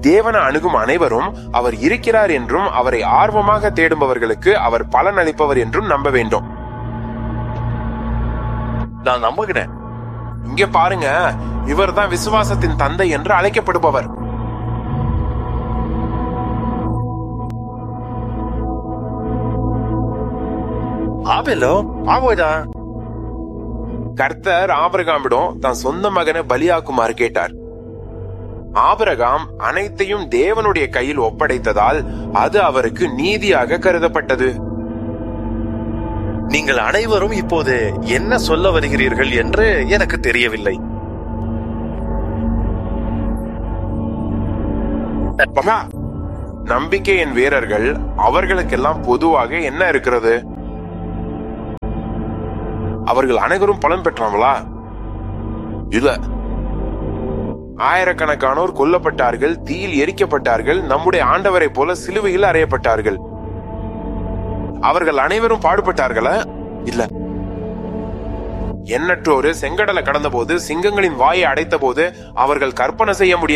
தேவனை அணுகும் அனைவரும் அவர் இருக்கிறார் என்றும் அவரை ஆர்வமாக தேடுபவர்களுக்கு அவர் பலன் அளிப்பவர் என்றும் நம்ப வேண்டும் நான் நம்புகிறேன் இங்க பாருங்க இவர்தான் விசுவாசத்தின் தந்தை என்று அழைக்கப்படுபவர் ஆபேலோ ஆவோடா கர்த்தர் ஆபிரகாமிடம் தன் சொந்த மகனை பலியாக்குமாறு கேட்டார் ஆபிரகாம் அனைத்தையும் தேவனுடைய கையில் ஒப்படைத்ததால் அது அவருக்கு நீதியாக கருதப்பட்டது நீங்கள் அனைவரும் இப்போது என்ன சொல்ல வருகிறீர்கள் என்று எனக்கு தெரியவில்லை மகா, நம்பிக்கையின் வீரர்கள் அவர்களுக்கெல்லாம் பொதுவாக என்ன இருக்கிறது அவர்கள் அனைவரும் பலன் பெற்றாங்களா இல்ல ஆயிரக்கணக்கானோர் கொல்லப்பட்டார்கள் தீயில் எரிக்கப்பட்டார்கள் நம்முடைய ஆண்டவரை போல சிலுவையில் அறையப்பட்டார்கள் அவர்கள் அனைவரும் பாடுபட்டார்களா இல்ல எண்ணற்றோரு செங்கடலை கடந்தபோது சிங்கங்களின் வாயை அடைத்த போது அவர்கள் கற்பனை செய்ய முடியாது